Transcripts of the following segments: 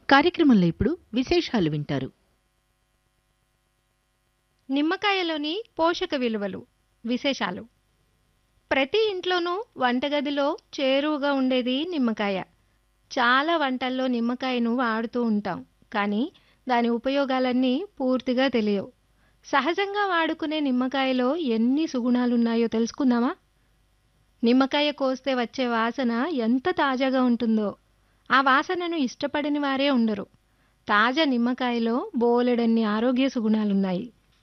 కార్యక్రమంలో ఇప్పుడు విశేషాలు వింటారు నిమ్మకాయలోని పోషక విలువలు విశేషాలు ప్రతి ఇంట్లోనూ వంటగదిలో చేరువగా ఉండేది నిమ్మకాయ చాలా వంటల్లో నిమ్మకాయను వాడుతూ ఉంటాం కానీ దాని ఉపయోగాలన్నీ పూర్తిగా తెలియవు సహజంగా వాడుకునే నిమ్మకాయలో ఎన్ని సుగుణాలున్నాయో తెలుసుకుందామా నిమ్మకాయ కోస్తే వచ్చే వాసన ఎంత తాజాగా ఉంటుందో ఆ వాసనను ఇష్టపడని వారే ఉండరు తాజా నిమ్మకాయలో బోలెడన్ని ఆరోగ్య సుగుణాలున్నాయి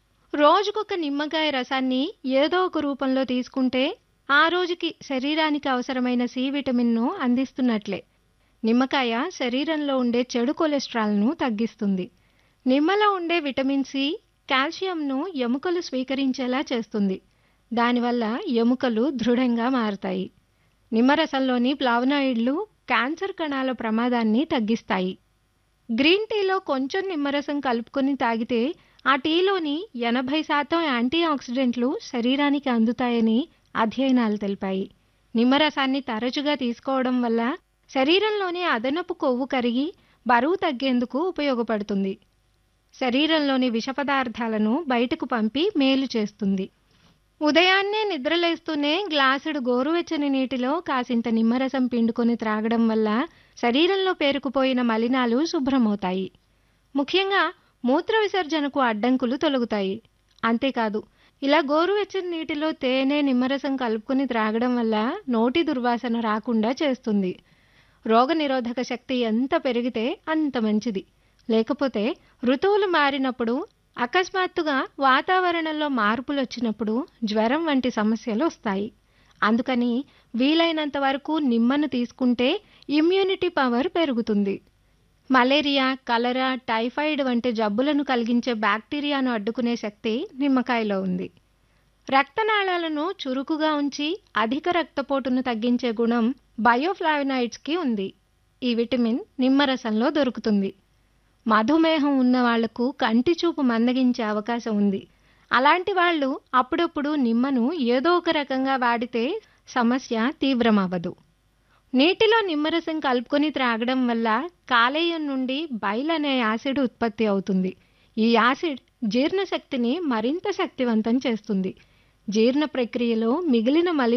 రోజుకొక నిమ్మకాయ రసాన్ని ఏదో ఒక రూపంలో తీసుకుంటే ఆ రోజుకి శరీరానికి అవసరమైన సి విటమిన్ను అందిస్తున్నట్లే నిమ్మకాయ శరీరంలో ఉండే చెడు కొలెస్ట్రాల్ను తగ్గిస్తుంది నిమ్మలో ఉండే విటమిన్ సి కాల్షియంను ఎముకలు స్వీకరించేలా చేస్తుంది దానివల్ల ఎముకలు దృఢంగా మారతాయి నిమ్మరసంలోని ఫ్లావనాయిడ్లు క్యాన్సర్ కణాల ప్రమాదాన్ని తగ్గిస్తాయి గ్రీన్ టీలో కొంచెం నిమ్మరసం కలుపుకొని తాగితే ఆ టీలోని ఎనభై శాతం యాంటీ ఆక్సిడెంట్లు శరీరానికి అందుతాయని అధ్యయనాలు తెలిపాయి నిమ్మరసాన్ని తరచుగా తీసుకోవడం వల్ల శరీరంలోని అదనపు కొవ్వు కరిగి బరువు తగ్గేందుకు ఉపయోగపడుతుంది శరీరంలోని విష పదార్థాలను బయటకు పంపి మేలు చేస్తుంది ఉదయాన్నే నిద్రలేస్తూనే గ్లాసుడు గోరువెచ్చని నీటిలో కాసింత నిమ్మరసం పిండుకొని త్రాగడం వల్ల శరీరంలో పేరుకుపోయిన మలినాలు శుభ్రమవుతాయి ముఖ్యంగా మూత్ర విసర్జనకు అడ్డంకులు తొలగుతాయి అంతేకాదు ఇలా గోరువెచ్చని నీటిలో తేనె నిమ్మరసం కలుపుకొని త్రాగడం వల్ల నోటి దుర్వాసన రాకుండా చేస్తుంది రోగనిరోధక శక్తి ఎంత పెరిగితే అంత మంచిది లేకపోతే ఋతువులు మారినప్పుడు అకస్మాత్తుగా వాతావరణంలో మార్పులు వచ్చినప్పుడు జ్వరం వంటి సమస్యలు వస్తాయి అందుకని వీలైనంత వరకు నిమ్మను తీసుకుంటే ఇమ్యూనిటీ పవర్ పెరుగుతుంది మలేరియా కలరా టైఫాయిడ్ వంటి జబ్బులను కలిగించే బ్యాక్టీరియాను అడ్డుకునే శక్తి నిమ్మకాయలో ఉంది రక్తనాళాలను చురుకుగా ఉంచి అధిక రక్తపోటును తగ్గించే గుణం బయోఫ్లావినాయిడ్స్కి ఉంది ఈ విటమిన్ నిమ్మరసంలో దొరుకుతుంది మధుమేహం ఉన్న వాళ్లకు కంటి చూపు మందగించే అవకాశం ఉంది అలాంటి వాళ్ళు అప్పుడప్పుడు నిమ్మను ఏదో ఒక రకంగా వాడితే సమస్య తీవ్రమవ్వదు నీటిలో నిమ్మరసం కలుపుకొని త్రాగడం వల్ల కాలేయం నుండి బైల్ అనే యాసిడ్ ఉత్పత్తి అవుతుంది ఈ యాసిడ్ జీర్ణశక్తిని మరింత శక్తివంతం చేస్తుంది జీర్ణ ప్రక్రియలో మిగిలిన మలి